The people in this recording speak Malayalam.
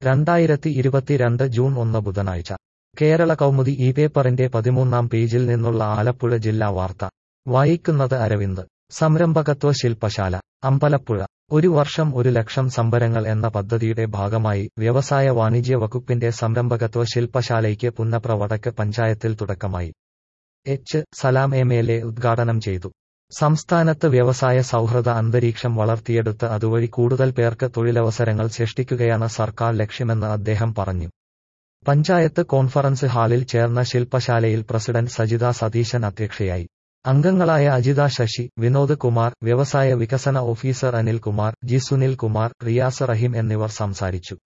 രണ്ടായിരത്തി ഇരുപത്തിരണ്ട് ജൂൺ ഒന്ന് ബുധനാഴ്ച കേരള കൗമുദി ഈ പേപ്പറിന്റെ പതിമൂന്നാം പേജിൽ നിന്നുള്ള ആലപ്പുഴ ജില്ലാ വാർത്ത വായിക്കുന്നത് അരവിന്ദ് സംരംഭകത്വ ശില്പശാല അമ്പലപ്പുഴ ഒരു വർഷം ഒരു ലക്ഷം സംഭരങ്ങൾ എന്ന പദ്ധതിയുടെ ഭാഗമായി വ്യവസായ വാണിജ്യ വകുപ്പിന്റെ സംരംഭകത്വ ശില്പശാലയ്ക്ക് പുന്നപ്ര വടക്ക് പഞ്ചായത്തിൽ തുടക്കമായി H Salam M L A ഉദ്ഘാടനം ചെയ്തു സംസ്ഥാനത്ത് വ്യവസായ സൗഹൃദ അന്തരീക്ഷം വളർത്തിയെടുത്ത് അതുവഴി കൂടുതൽ പേർക്ക് തൊഴിലവസരങ്ങൾ സൃഷ്ടിക്കുകയാണ് സർക്കാർ ലക്ഷ്യമെന്ന് അദ്ദേഹം പറഞ്ഞു പഞ്ചായത്ത് കോൺഫറൻസ് ഹാളിൽ ചേർന്ന ശില്പശാലയിൽ പ്രസിഡന്റ് സജിത സതീശൻ അധ്യക്ഷയായി അംഗങ്ങളായ അജിത ശശി വിനോദ് കുമാർ വ്യവസായ വികസന ഓഫീസർ അനിൽ കുമാർ ജി സുനിൽ കുമാർ റിയാസ് റഹീം എന്നിവർ സംസാരിച്ചു